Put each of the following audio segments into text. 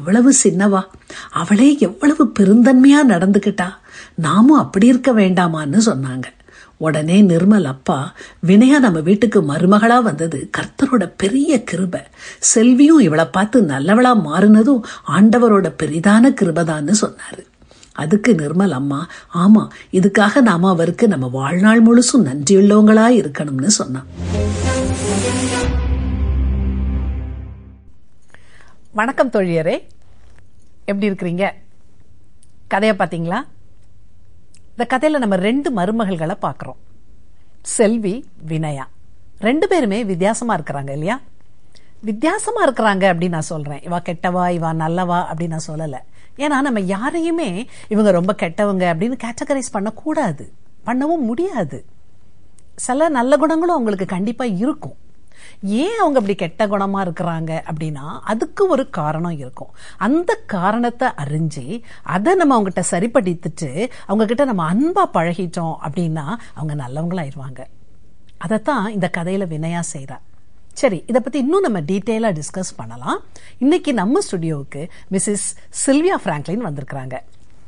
எவ்வளவு சின்னவா அவளே எவ்வளவு பெருந்தன்மையா நடந்துகிட்டா நாமும் அப்படி இருக்க வேண்டாமான்னு சொன்னாங்க உடனே நிர்மல் அப்பா வினயா நம்ம வீட்டுக்கு மருமகளா வந்தது கர்த்தரோட பெரிய கிருப செல்வியும் இவளை பார்த்து நல்லவளா மாறினதும் ஆண்டவரோட பெரிதான கிருபதான்னு சொன்னாரு அதுக்கு நிர்மல் அம்மா ஆமா இதுக்காக நாம அவருக்கு நம்ம வாழ்நாள் முழுசும் நன்றியுள்ளவங்களா இருக்கணும்னு சொன்னான் வணக்கம் தோழியரே எப்படி இருக்கிறீங்க கதையை பார்த்தீங்களா இந்த கதையில நம்ம ரெண்டு மருமகள்களை பார்க்குறோம் செல்வி வினயா ரெண்டு பேருமே வித்தியாசமா இருக்கிறாங்க இல்லையா வித்தியாசமா இருக்கிறாங்க அப்படின்னு நான் சொல்றேன் இவா கெட்டவா இவா நல்லவா அப்படின்னு நான் சொல்லல ஏன்னா நம்ம யாரையுமே இவங்க ரொம்ப கெட்டவங்க அப்படின்னு கேட்டகரைஸ் பண்ணக்கூடாது பண்ணவும் முடியாது சில நல்ல குணங்களும் அவங்களுக்கு கண்டிப்பா இருக்கும் ஏன் அவங்க அப்படி கெட்ட குணமா இருக்கிறாங்க அப்படின்னா அதுக்கு ஒரு காரணம் இருக்கும் அந்த காரணத்தை அறிஞ்சு அதை நம்ம அவங்ககிட்ட சரிப்படுத்திட்டு அவங்க கிட்ட நம்ம அன்பா பழகிட்டோம் அப்படின்னா அவங்க நல்லவங்களாயிருவாங்க அதைத்தான் இந்த கதையில வினயா செய்றா சரி இதை பத்தி இன்னும் நம்ம டீட்டெயிலா டிஸ்கஸ் பண்ணலாம் இன்னைக்கு நம்ம ஸ்டுடியோவுக்கு மிஸ்ஸஸ் சில்வியா பிராங்க்லின் வந்திருக்கிறாங்க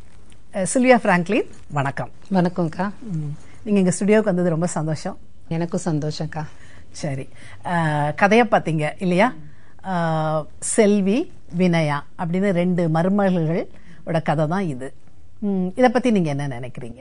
அஹ், சில்வியா பிராங்க்லின் வணக்கம் வணக்கம்க்கா ம். நீங்க எங்க ஸ்டுடியோவுக்கு வந்தது ரொம்ப சந்தோஷம் எனக்கும் சந்தோஷம்க்கா சரி அஹ், கதையை பார்த்தீங்க இல்லையா அஹ், செல்வி வினயா அப்படின்னு ரெண்டு மருமகளோட கதை தான் இது ம், இதை பத்தி நீங்க என்ன நினைக்கிறீங்க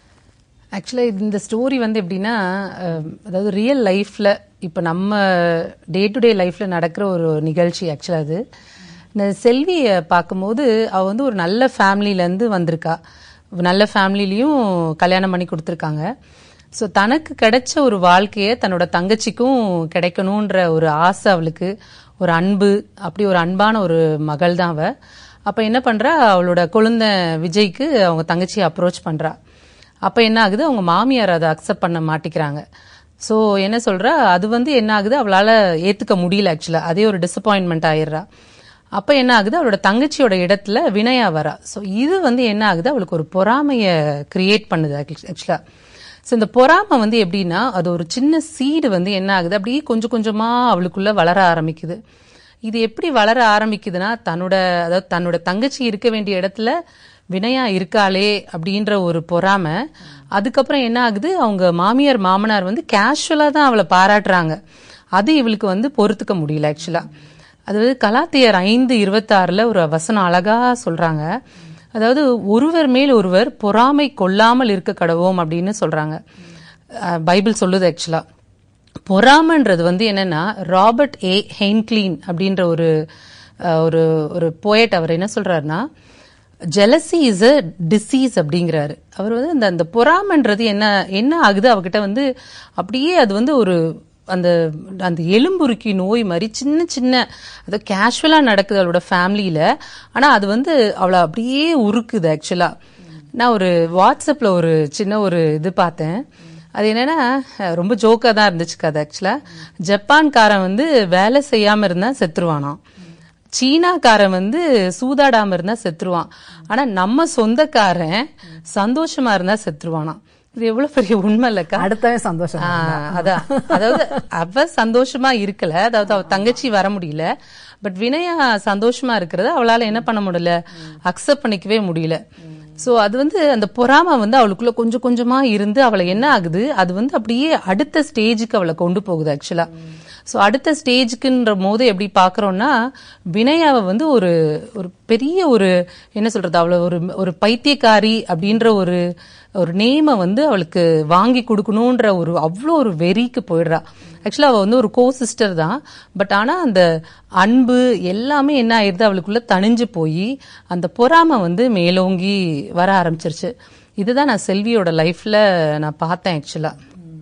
ஆக்சுவலாக இந்த ஸ்டோரி வந்து எப்படின்னா அஹ், அதாவது ரியல் லைஃப்பில் இப்போ நம்ம டே டு டே லைஃப்பில் நடக்கிற ஒரு நிகழ்ச்சி ஆக்சுவலாக அது இந்த செல்வியை பார்க்கும்போது அவள் வந்து ஒரு நல்ல ஃபேமிலியிலேருந்து வந்திருக்கா நல்ல ஃபேமிலிலையும் கல்யாணம் பண்ணி கொடுத்துருக்காங்க ஸோ தனக்கு கிடைச்ச ஒரு வாழ்க்கையை தன்னோட தங்கச்சிக்கும் கிடைக்கணுன்ற ஒரு ஆசை அவளுக்கு ஒரு அன்பு அப்படி ஒரு அன்பான ஒரு மகள் தான் அவ அப்போ என்ன பண்றா அவளோட குழந்தை விஜய்க்கு அவங்க தங்கச்சியை அப்ரோச் பண்றா அப்போ என்ன ஆகுது அவங்க மாமியார் அதை அக்செப்ட் பண்ண மாட்டிக்கிறாங்க ஸோ என்ன சொல்றா அது வந்து என்ன ஆகுது அவளால ஏத்துக்க முடியல ஆக்சுவலா அதே ஒரு டிசப்பாயின்மெண்ட் ஆயிடுறா அப்ப என்ன ஆகுது அவளோட தங்கச்சியோட இடத்துல வினயா வரா ஸோ இது வந்து என்ன ஆகுது அவளுக்கு ஒரு பொறாமைய கிரியேட் பண்ணுது ஆக்சுவலா ஸோ இந்த பொறாமை வந்து எப்படின்னா அது ஒரு சின்ன சீடு வந்து என்ன ஆகுது அப்படியே கொஞ்சம் கொஞ்சமா அவளுக்குள்ள வளர ஆரம்பிக்குது இது எப்படி வளர ஆரம்பிக்குதுன்னா தன்னோட அதாவது தன்னோட தங்கச்சி இருக்க வேண்டிய இடத்துல வினயா இருக்காளே அப்படின்ற ஒரு பொறாமை அதுக்கப்புறம் என்ன ஆகுது அவங்க மாமியார் மாமனார் வந்து கேஷுவலா தான் அவளை பாராட்டுறாங்க அது இவளுக்கு வந்து பொறுத்துக்க முடியல ஆக்சுவலா அதாவது கலாத்தியர் ஐந்து இருபத்தாறுல ஒரு வசனம் அழகா சொல்றாங்க அதாவது ஒருவர் மேல் ஒருவர் பொறாமை கொள்ளாமல் இருக்க கடவோம் அப்படின்னு சொல்றாங்க அஹ் பைபிள் சொல்லுது ஆக்சுவலா பொறாமன்றது வந்து என்னன்னா ராபர்ட் ஏ ஹெய்ன்க்ளீன் அப்படின்ற ஒரு அஹ், ஒரு ஒரு போயட் அவர் என்ன சொல்றாருன்னா ஜெலசி இஸ் அ டிசீஸ் அப்படிங்கிறாரு அவர் வந்து அந்த அந்த பொறாமன்றது என்ன என்ன ஆகுது அவகிட்ட வந்து அப்படியே அது வந்து ஒரு அந்த அந்த எலும்புருக்கி நோய் மாதிரி சின்ன சின்ன அது கேஷுவலா நடக்குது அவளோட ஃபேமிலியில ஆனா அது வந்து அவளை அப்படியே உருக்குது ஆக்சுவலா நான் ஒரு வாட்ஸ்அப்ல ஒரு சின்ன ஒரு இது பார்த்தேன் அது என்னன்னா அஹ், ரொம்ப ஜோக்கா தான் இருந்துச்சு கதை ஆக்சுவலா ஜப்பான்காரன் வந்து வேலை செய்யாம இருந்தா செத்துருவானாம் சீனாக்காரன் வந்து சூதாடாம இருந்தா செத்துருவான் ஆனா நம்ம சொந்தக்காரன் சந்தோஷமா இருந்தா செத்துருவானாம் இது எவ்வளவு பெரிய உண்மை இல்லக்கா அடுத்தவன் சந்தோஷம் ஆ, அதான் அதாவது அவ சந்தோஷமா இருக்கல அதாவது அவ தங்கச்சி வர முடியல பட் வினயா சந்தோஷமா இருக்கிறத அவளால என்ன பண்ண முடியல அக்செப்ட் பண்ணிக்கவே முடியல சோ அது வந்து அந்த பொறாமை வந்து அவளுக்குள்ள கொஞ்சம் கொஞ்சமா இருந்து அவளை என்ன ஆகுது அது வந்து அப்படியே அடுத்த ஸ்டேஜுக்கு அவளை கொண்டு போகுது ஆக்சுவலா சோ அடுத்த ஸ்டேஜுக்குன்ற போது எப்படி பாக்குறோம்னா வினயாவை வந்து ஒரு ஒரு பெரிய ஒரு என்ன சொல்றது அவளை ஒரு ஒரு பைத்தியக்காரி அப்படின்ற ஒரு ஒரு நேமை வந்து அவளுக்கு வாங்கி கொடுக்கணுன்ற ஒரு அவ்வளோ ஒரு வெறிக்கு போயிடுறா ஆக்சுவலா அவ வந்து ஒரு கோ சிஸ்டர் தான் பட் ஆனா அந்த அன்பு எல்லாமே என்ன ஆயிருது அவளுக்குள்ள தணிஞ்சு போய் அந்த பொறாமை வந்து மேலோங்கி வர ஆரம்பிச்சிருச்சு இதுதான் நான் செல்வியோட லைஃப்ல நான் பார்த்தேன் ஆக்சுவலா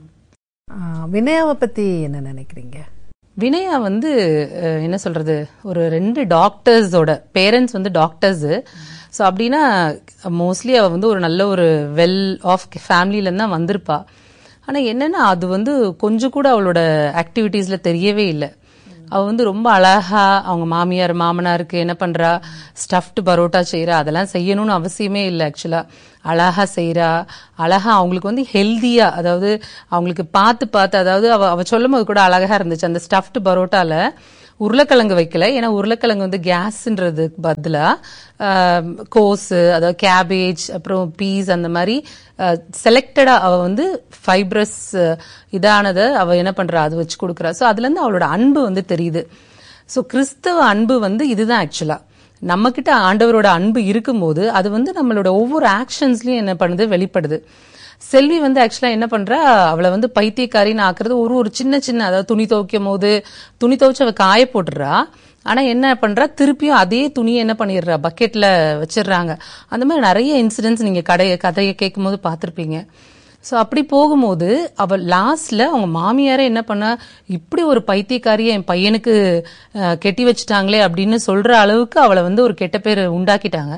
ஆஹ், வினயாவை பத்தி என்ன நினைக்கிறீங்க வினயா வந்து அஹ், என்ன சொல்றது ஒரு ரெண்டு டாக்டர்ஸோட பேரண்ட்ஸ் வந்து டாக்டர்ஸ் ஸோ அப்படின்னா மோஸ்ட்லி அவ வந்து ஒரு நல்ல ஒரு வெல் ஆஃப் ஃபேமிலில தான் வந்திருப்பா ஆனா என்னன்னா அது வந்து கொஞ்சம் கூட அவளோட ஆக்டிவிட்டீஸ்ல தெரியவே இல்லை அவ வந்து ரொம்ப அழகா அவங்க மாமியார் மாமனாருக்கு என்ன பண்றா ஸ்டஃப்டு பரோட்டா செய்யறா அதெல்லாம் செய்யணும்னு அவசியமே இல்லை ஆக்சுவலா அழகா செய்றா அழகா அவங்களுக்கு வந்து ஹெல்தியா அதாவது அவங்களுக்கு பார்த்து பார்த்து அதாவது அவ அவ சொல்லும் போது கூட அழகா இருந்துச்சு அந்த ஸ்டஃப்டு பரோட்டால உருளைக்கிழங்கு வைக்கல ஏன்னா உருளைக்கிழங்கு வந்து கேஸ்ன்றதுக்கு பதிலா ஆம், கோஸு அதாவது கேபேஜ் அப்புறம் பீஸ் அந்த மாதிரி செலக்டடா அவ வந்து ஃபைப்ரஸ் இதானதை அவ என்ன பண்றா அது வச்சு கொடுக்குறா ஸோ அதுல இருந்து அவளோட அன்பு வந்து தெரியுது ஸோ கிறிஸ்தவ அன்பு வந்து இதுதான் ஆக்சுவலா நம்ம கிட்ட ஆண்டவரோட அன்பு இருக்கும்போது அது வந்து நம்மளோட ஒவ்வொரு ஆக்ஷன்ஸ்லயும் என்ன பண்ணுது வெளிப்படுது செல்வி வந்து ஆக்சுவலா என்ன பண்றா அவளை வந்து பைத்தியக்காரின்னு ஆக்குறது ஒரு ஒரு சின்ன சின்ன அதாவது துணி துவைக்கும் போது துணி துவைச்சு அவ காய போட்டுடுறா ஆனா என்ன பண்றா திருப்பியும் அதே துணியை என்ன பண்ணிடுறா பக்கெட்ல வச்சிடுறாங்க அந்த மாதிரி நிறைய இன்சிடென்ட்ஸ் நீங்க கடைய கதையை கேட்கும் போது பார்த்திருப்பீங்க ஸோ அப்படி போகும்போது அவ லாஸ்ட்ல அவங்க மாமியாரே என்ன பண்ணா இப்படி ஒரு பைத்தியக்காரியை என் பையனுக்கு அஹ், கெட்டி வச்சுட்டாங்களே அப்படின்னு சொல்ற அளவுக்கு அவளை வந்து ஒரு கெட்ட பேர் உண்டாக்கிட்டாங்க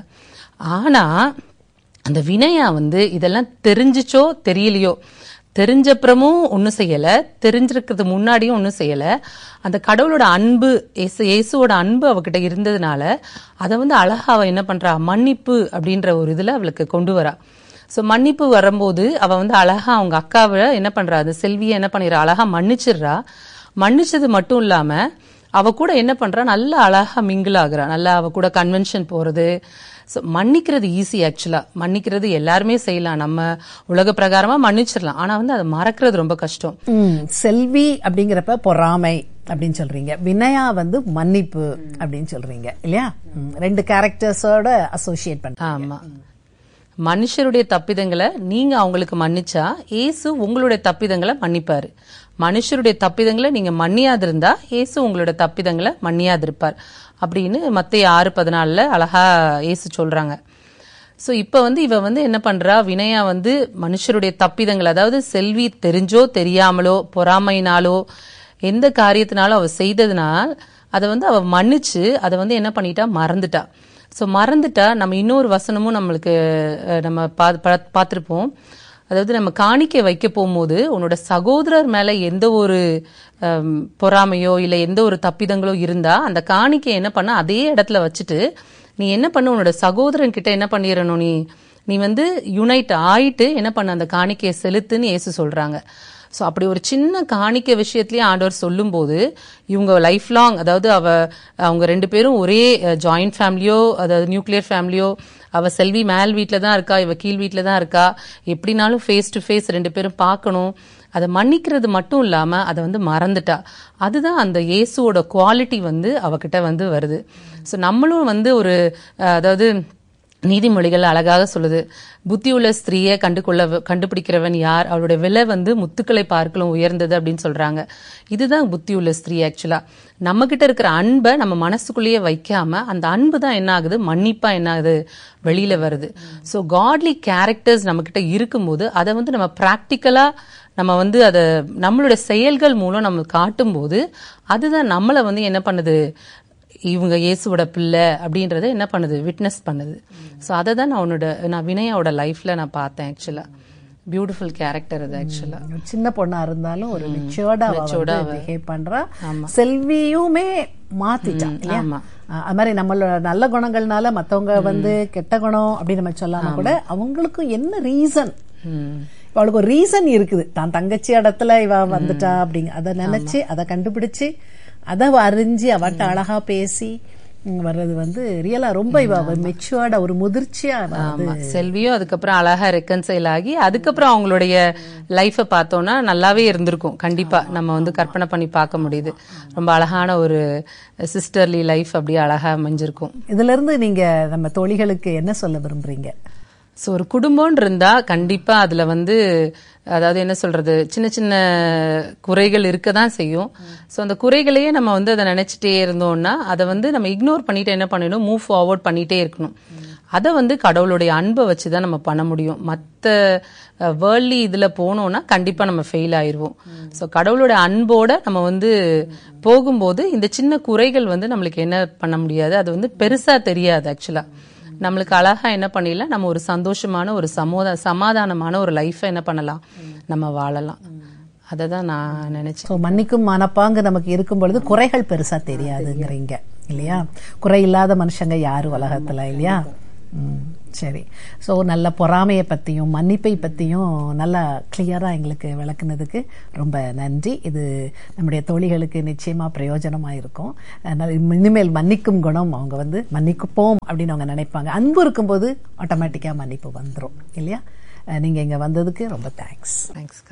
ஆனா அந்த வினயா வந்து இதெல்லாம் தெரிஞ்சுச்சோ தெரியலையோ தெரிஞ்சப்புறமும் ஒன்றும் செய்யல தெரிஞ்சிருக்கிறது முன்னாடியும் ஒன்றும் செய்யல அந்த கடவுளோட அன்பு இயேசு இயேசுவோட அன்பு அவகிட்ட இருந்ததுனால அதை வந்து அழகா அவ என்ன பண்றா மன்னிப்பு அப்படின்ற ஒரு இதுல அவளுக்கு கொண்டு வரா ஸோ மன்னிப்பு வரும்போது அவ வந்து அழகா அவங்க அக்காவை என்ன பண்றா அது செல்வியை என்ன பண்ணிடுறா அழகா மன்னிச்சிடுறா மன்னிச்சது மட்டும் இல்லாம அவ கூட என்ன பண்றா நல்லா அழகா மிங்கிள் ஆகுறா நல்லா அவ கூட கன்வென்ஷன் போறது ஸோ மன்னிக்கிறது ஈஸி ஆக்சுவலா மன்னிக்கிறது எல்லாருமே செய்யலாம் நம்ம உலக பிரகாரமா மன்னிச்சிடலாம் ஆனா வந்து அதை மறக்கிறது ரொம்ப கஷ்டம் ம், செல்வி அப்படிங்கிறப்ப பொறாமை அப்படின்னு சொல்றீங்க வினயா வந்து மன்னிப்பு அப்படின்னு சொல்றீங்க இல்லையா ம், ரெண்டு கேரக்டர்ஸோட அசோசியேட் பண்றீங்க ஆமா மனுஷருடைய தப்பிதங்களை நீங்க அவங்களுக்கு மன்னிச்சா இயேசு உங்களுடைய தப்பிதங்களை மன்னிப்பாரு மனுஷருடைய தப்பிதங்களை நீங்க மன்னியாதிருந்தா இயேசு உங்களோட தப்பிதங்களை மன்னியாதிருப்பார் அப்படின்னு மத்திய ஆறு பதினாலுல அழகா இயேசு சொல்றாங்க சோ இப்ப வந்து இவ வந்து என்ன பண்றா வினயா வந்து மனுஷருடைய தப்பிதங்கள் அதாவது செல்வி தெரிஞ்சோ தெரியாமலோ பொறாமையினாலோ எந்த காரியத்தினாலும் அவ செய்ததுனால் அதை வந்து அவ மன்னிச்சு அதை வந்து என்ன பண்ணிட்டா மறந்துட்டா சோ மறந்துட்டா நம்ம இன்னொரு வசனமும் நம்மளுக்கு அஹ், நம்ம பா- பா- பார்த்திருப்போம் அதாவது நம்ம காணிக்கை வைக்க போகும்போது உன்னோட சகோதரர் மேல எந்த ஒரு ஹம், பொறாமையோ இல்ல எந்த ஒரு தப்பிதங்களோ இருந்தா அந்த காணிக்கை என்ன பண்ண அதே இடத்துல வச்சுட்டு நீ என்ன பண்ண உன்னோட சகோதரன் கிட்ட என்ன பண்ணிடணும் நீ நீ வந்து யுனைட் ஆயிட்டு என்ன பண்ண அந்த காணிக்கையை செலுத்துன்னு இயேசு சொல்றாங்க சோ அப்படி ஒரு சின்ன காணிக்கை விஷயத்திலேயே ஆண்டவர் சொல்லும்போது இவங்க லைஃப் லாங் அதாவது அவ அவங்க ரெண்டு பேரும் ஒரே ஜாயிண்ட் ஃபேமிலியோ அதாவது நியூக்ளியர் ஃபேமிலியோ அவ செல்வி மேல் வீட்ல தான் இருக்கா இவ கீழ் வீட்ல தான் இருக்கா எப்படினாலும் ஃபேஸ் டு ஃபேஸ் ரெண்டு பேரும் பார்க்கணும் அதை மன்னிக்கிறது மட்டும் இல்லாம அதை வந்து மறந்துட்டா அதுதான் அந்த இயேசுவோட குவாலிட்டி வந்து அவகிட்ட வந்து வருது சோ நம்மளும் வந்து ஒரு அஹ், அதாவது நீதிமொழிகள் அழகாக சொல்லுது புத்தியுள்ள ஸ்திரீயை கண்டுகொள்ள கண்டுபிடிக்கிறவன் யார் அவளுடைய விலை வந்து முத்துக்களை பார்க்கலும் உயர்ந்தது அப்படின்னு சொல்றாங்க இதுதான் புத்தியுள்ள ஸ்திரீ ஆக்சுவலா நம்ம கிட்ட இருக்கிற அன்பை நம்ம மனசுக்குள்ளேயே வைக்காம அந்த அன்பு தான் என்ன ஆகுது மன்னிப்பா என்ன ஆகுது வெளியில வருது சோ காட்லி கேரக்டர்ஸ் நம்ம கிட்ட இருக்கும்போது அதை வந்து நம்ம பிராக்டிக்கலா நம்ம வந்து அதை நம்மளுடைய செயல்கள் மூலம் நம்ம காட்டும்போது அதுதான் நம்மளை வந்து என்ன பண்ணுது இவங்க இயேசுவோட பிள்ளை அப்படின்றத என்ன பண்ணுது விட்னஸ் பண்ணுது ஸோ அதை தான் நான் உன்னோட நான் வினயாவோட லைஃப்ல நான் பார்த்தேன் ஆக்சுவலா பியூட்டிஃபுல் கேரக்டர் அது ஆக்சுவலா ஒரு சின்ன பொண்ணா இருந்தாலும் ஒரு மெச்சோர்டா பிஹேவ் பண்றா செல்வியுமே மாத்திட்டா இல்லையா ஆமா. அஹ் அது மாதிரி நம்மளோட நல்ல குணங்கள்னால மத்தவங்க வந்து கெட்ட குணம் அப்படின்னு நம்ம சொல்லாம கூட அவங்களுக்கும் என்ன ரீசன் அவளுக்கு ஒரு ரீசன் இருக்குது தான் தங்கச்சி இடத்துல இவ வந்துட்டா அப்படிங்க அதை நினைச்சு அதை கண்டுபிடிச்சு அதை அவ அறிஞ்சு அவட்ட அழகா பேசி ம், வர்றது வந்து ரியலா ரொம்ப இவ மெச்சுவர்டா ஒரு முதிர்ச்சியா அவ வந்து ஆமா செல்வியும் அதுக்கப்புறம் அழகா ரெக்கன்சைல் ஆகி அதுக்கப்புறம் அவங்களுடைய லைஃப பார்த்தோம்னா நல்லாவே இருந்திருக்கும் கண்டிப்பா நம்ம வந்து கற்பனை பண்ணி பார்க்க முடியுது ரொம்ப அழகான ஒரு சிஸ்டர்லி லைஃப் அப்படியே அழகா அமைஞ்சிருக்கும் இதுல இருந்து நீங்க நம்ம தோழிகளுக்கு என்ன சொல்ல விரும்புறீங்க ஸோ ஒரு குடும்பம்னு இருந்தா கண்டிப்பா அதுல வந்து அதாவது என்ன சொல்றது சின்ன சின்ன குறைகள் இருக்க தான் செய்யும் ஸோ அந்த குறைகளையே நம்ம வந்து அதை நினைச்சிட்டே இருந்தோம்னா அதை வந்து நம்ம இக்னோர் பண்ணிட்டு என்ன பண்ணணும் மூவ் ஃபார்வர்ட் பண்ணிட்டே இருக்கணும் அதை வந்து கடவுளுடைய அன்பை வச்சு தான் நம்ம பண்ண முடியும் மற்ற வேர்ல்ட்லி இதுல போனோம்னா கண்டிப்பா நம்ம ஃபெயில் ஆயிருவோம் ஸோ கடவுளோட அன்போட நம்ம வந்து போகும்போது இந்த சின்ன குறைகள் வந்து நம்மளுக்கு என்ன பண்ண முடியாது அது வந்து பெருசா தெரியாது ஆக்சுவலா நம்மளுக்கு அழகா என்ன பண்ணிடலாம் நம்ம ஒரு சந்தோஷமான ஒரு சமோத சமாதானமான ஒரு லைஃபை என்ன பண்ணலாம் நம்ம வாழலாம் அதை தான் நான் நினைச்சேன் ஸோ மன்னிக்கும் மனப்பாங்கு நமக்கு இருக்கும் பொழுது குறைகள் பெருசா தெரியாதுங்கிறீங்க இல்லையா குறை இல்லாத மனுஷங்க யாரு உலகத்துல இல்லையா ம், சரி ஸோ நல்ல பொறாமையை பற்றியும் மன்னிப்பை பற்றியும் நல்லா கிளியராக எங்களுக்கு விளக்குனதுக்கு ரொம்ப நன்றி இது நம்முடைய தோழிகளுக்கு நிச்சயமாக பிரயோஜனமாக இருக்கும் அதனால் இனிமேல் மன்னிக்கும் குணம் அவங்க வந்து மன்னிக்குப்போம் அப்படின்னு அவங்க நினைப்பாங்க அன்பு இருக்கும்போது ஆட்டோமேட்டிக்காக மன்னிப்பு வந்துடும் இல்லையா நீங்கள் இங்கே வந்ததுக்கு ரொம்ப தேங்க்ஸ் தேங்க்ஸ்க்கா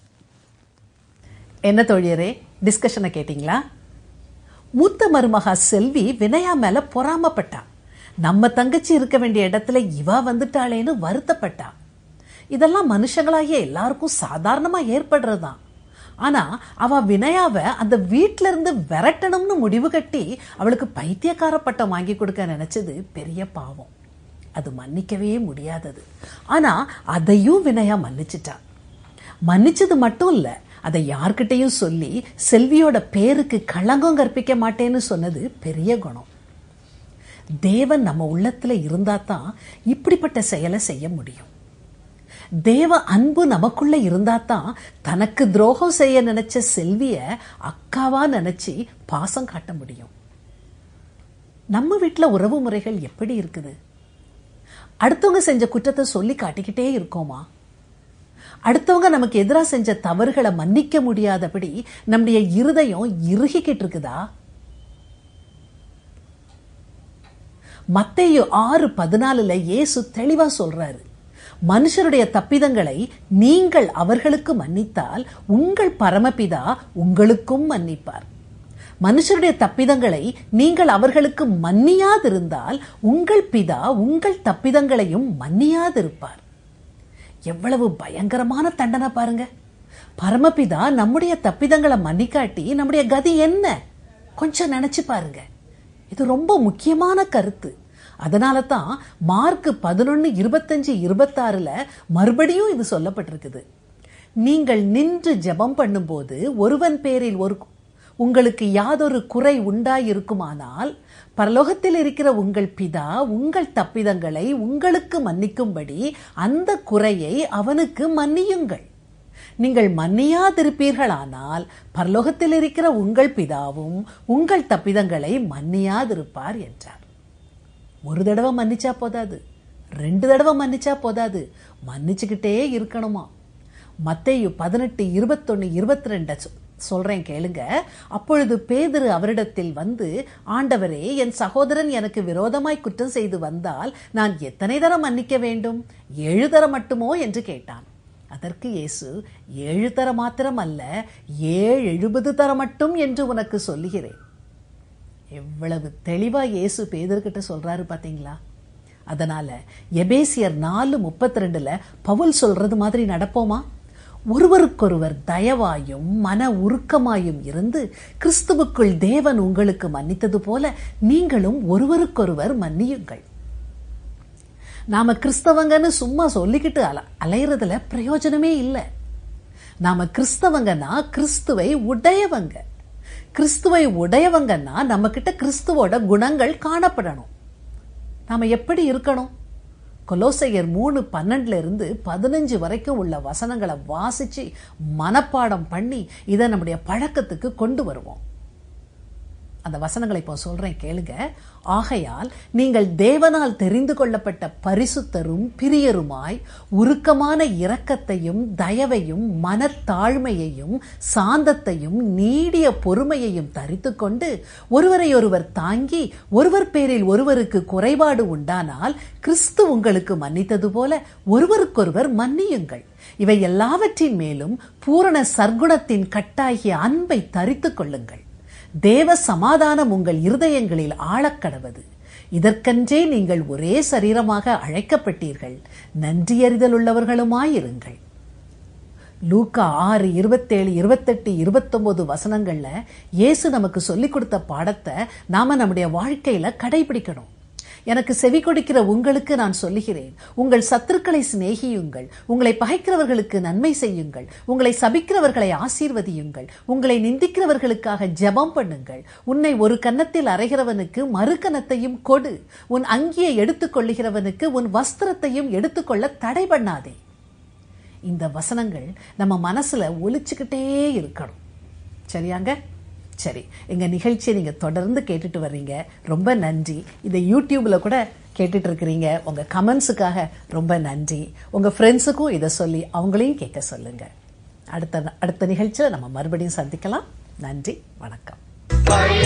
என்ன தோழியரே டிஸ்கஷனை கேட்டிங்களா மூத்த மருமகா செல்வி வினயா மேல பொறாமப்பட்டா நம்ம தங்கச்சி இருக்க வேண்டிய இடத்துல இவ வந்துட்டாளேன்னு வருத்தப்பட்டா இதெல்லாம் மனுஷங்களாகிய எல்லாருக்கும் சாதாரணமா ஏற்படுறதுதான் ஆனா அவ வினயாவை அந்த வீட்ல இருந்து விரட்டணும்னு முடிவு கட்டி அவளுக்கு பைத்தியக்கார பட்டம் வாங்கி கொடுக்க நினைச்சது பெரிய பாவம் அது மன்னிக்கவே முடியாதது ஆனா அதையும் வினயா மன்னிச்சிட்டா மன்னிச்சது மட்டும் இல்ல அதை யார்கிட்டயும் சொல்லி செல்வியோட பேருக்கு களங்கம் கற்பிக்க மாட்டேன்னு சொன்னது பெரிய குணம் தேவன் நம்ம உள்ளத்துல இருந்தா தான் இப்படிப்பட்ட செயலை செய்ய முடியும் தேவ அன்பு நமக்குள்ள இருந்தா தான் தனக்கு துரோகம் செய்ய நினைச்ச செல்விய அக்காவா நினைச்சு பாசம் காட்ட முடியும் நம்ம வீட்டுல உறவு முறைகள் எப்படி இருக்குது அடுத்தவங்க செஞ்ச குற்றத்தை சொல்லி காட்டிக்கிட்டே இருக்கோமா அடுத்தவங்க நமக்கு எதிராக செஞ்ச தவறுகளை மன்னிக்க முடியாதபடி நம்முடைய இருதயம் இறுகிக்கிட்டு இருக்குதா மத்தேயு ஆறு பதினாலுல இயேசு தெளிவா சொல்றாரு மனுஷருடைய தப்பிதங்களை நீங்கள் அவர்களுக்கு மன்னித்தால் உங்கள் பரமபிதா உங்களுக்கும் மன்னிப்பார் மனுஷருடைய தப்பிதங்களை நீங்கள் அவர்களுக்கு மன்னியாதிருந்தால் உங்கள் பிதா உங்கள் தப்பிதங்களையும் மன்னியாதிருப்பார் எவ்வளவு பயங்கரமான தண்டனை பாருங்க பரமபிதா நம்முடைய தப்பிதங்களை மன்னிக்காட்டி நம்முடைய கதி என்ன கொஞ்சம் நினைச்சு பாருங்க இது ரொம்ப முக்கியமான கருத்து அதனால தான் மார்க் பதினொன்னு இருபத்தஞ்சு இருபத்தாறுல மறுபடியும் இது சொல்லப்பட்டிருக்குது நீங்கள் நின்று ஜெபம் பண்ணும்போது ஒருவன் பேரில் ஒரு உங்களுக்கு யாதொரு குறை உண்டாயிருக்குமானால் பரலோகத்தில் இருக்கிற உங்கள் பிதா உங்கள் தப்பிதங்களை உங்களுக்கு மன்னிக்கும்படி அந்த குறையை அவனுக்கு மன்னியுங்கள் நீங்கள் மன்னியாதிருப்பீர்களானால் பரலோகத்தில் இருக்கிற உங்கள் பிதாவும் உங்கள் தப்பிதங்களை மன்னியாதிருப்பார் என்றார் ஒரு தடவை மன்னிச்சா போதாது ரெண்டு தடவை மன்னிச்சா போதாது மன்னிச்சுக்கிட்டே இருக்கணுமா மத்தேயு பதினெட்டு இருபத்தொன்னு இருபத்தி ரெண்ட சொல்றேன் கேளுங்க அப்பொழுது பேதுரு அவரிடத்தில் வந்து ஆண்டவரே என் சகோதரன் எனக்கு விரோதமாய் குற்றம் செய்து வந்தால் நான் எத்தனை தரம் மன்னிக்க வேண்டும் ஏழு தரம் மட்டுமோ என்று கேட்டான் அதற்கு இயேசு ஏழு தர மாத்திரம் அல்ல ஏழு எழுபது தர மட்டும் என்று உனக்கு சொல்லுகிறேன் எவ்வளவு தெளிவா இயேசு பேதர்கிட்ட சொல்றாரு பாத்தீங்களா அதனால எபேசியர் நாலு முப்பத்தி ரெண்டுல பவுல் சொல்றது மாதிரி நடப்போமா ஒருவருக்கொருவர் தயவாயும் மன உருக்கமாயும் இருந்து கிறிஸ்துவுக்குள் தேவன் உங்களுக்கு மன்னித்தது போல நீங்களும் ஒருவருக்கொருவர் மன்னியுங்கள் நாம கிறிஸ்தவங்கன்னு சும்மா சொல்லிக்கிட்டு அல அலையிறதுல பிரயோஜனமே இல்லை நாம கிறிஸ்தவங்கன்னா கிறிஸ்துவை உடையவங்க கிறிஸ்துவை உடையவங்கன்னா நம்ம கிட்ட கிறிஸ்துவோட குணங்கள் காணப்படணும் நாம எப்படி இருக்கணும் கொலோசையர் மூணு பன்னெண்டுல இருந்து பதினஞ்சு வரைக்கும் உள்ள வசனங்களை வாசிச்சு மனப்பாடம் பண்ணி இதை நம்முடைய பழக்கத்துக்கு கொண்டு வருவோம் அந்த வசனங்களை இப்போ சொல்றேன் கேளுங்க ஆகையால் நீங்கள் தேவனால் தெரிந்து கொள்ளப்பட்ட பரிசுத்தரும் பிரியருமாய் உருக்கமான இரக்கத்தையும் தயவையும் மனத்தாழ்மையையும் சாந்தத்தையும் நீடிய பொறுமையையும் தரித்து கொண்டு ஒருவரை ஒருவர் தாங்கி ஒருவர் பேரில் ஒருவருக்கு குறைபாடு உண்டானால் கிறிஸ்து உங்களுக்கு மன்னித்தது போல ஒருவருக்கொருவர் மன்னியுங்கள் இவை எல்லாவற்றின் மேலும் பூரண சர்க்குணத்தின் கட்டாகிய அன்பை தரித்து கொள்ளுங்கள் தேவ சமாதானம் உங்கள் இருதயங்களில் ஆழக்கடவது இதற்கென்றே நீங்கள் ஒரே சரீரமாக அழைக்கப்பட்டீர்கள் நன்றியறிதல் உள்ளவர்களுமாயிருங்கள் லூக்கா ஆறு இருபத்தேழு இருபத்தெட்டு இருபத்தொன்பது வசனங்கள்ல இயேசு நமக்கு சொல்லிக் கொடுத்த பாடத்தை நாம நம்முடைய வாழ்க்கையில கடைபிடிக்கணும் எனக்கு செவி கொடுக்கிற உங்களுக்கு நான் சொல்லுகிறேன் உங்கள் சத்துருக்களை சிநேகியுங்கள் உங்களை பகைக்கிறவர்களுக்கு நன்மை செய்யுங்கள் உங்களை சபிக்கிறவர்களை ஆசீர்வதியுங்கள் உங்களை நிந்திக்கிறவர்களுக்காக ஜெபம் பண்ணுங்கள் உன்னை ஒரு கன்னத்தில் அறைகிறவனுக்கு மறு கன்னத்தையும் கொடு உன் அங்கியை எடுத்துக் கொள்ளுகிறவனுக்கு உன் வஸ்திரத்தையும் எடுத்துக்கொள்ள தடை பண்ணாதே இந்த வசனங்கள் நம்ம மனசுல ஒலிச்சுக்கிட்டே இருக்கணும் சரியாங்க சரி எங்க நிகழ்ச்சியை நீங்க தொடர்ந்து கேட்டுட்டு வர்றீங்க ரொம்ப நன்றி இதை யூடியூப்ல கூட கேட்டுட்டு இருக்கிறீங்க உங்க கமெண்ட்ஸுக்காக ரொம்ப நன்றி உங்க ஃப்ரெண்ட்ஸுக்கும் இதை சொல்லி அவங்களையும் கேட்க சொல்லுங்க அடுத்த அடுத்த நிகழ்ச்சியில் நம்ம மறுபடியும் சந்திக்கலாம் நன்றி வணக்கம்